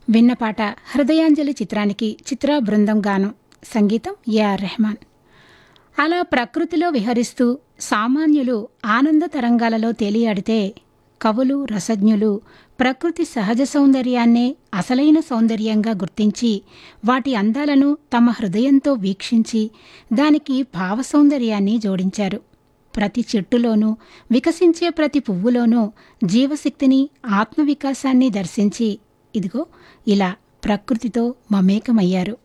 విన్నపాట హృదయాంజలి చిత్రానికి చిత్రా బృందం గానం సంగీతం ఏఆర్ రెహమాన్ అలా ప్రకృతిలో విహరిస్తూ సామాన్యులు ఆనంద తరంగాలలో తేలియాడితే కవులు రసజ్ఞులు ప్రకృతి సహజ సౌందర్యాన్నే అసలైన సౌందర్యంగా గుర్తించి వాటి అందాలను తమ హృదయంతో వీక్షించి దానికి భావ సౌందర్యాన్ని జోడించారు ప్రతి చెట్టులోనూ వికసించే ప్రతి పువ్వులోనూ జీవశక్తిని ఆత్మవికాసాన్ని దర్శించి ఇదిగో ఇలా ప్రకృతితో మమేకమయ్యారు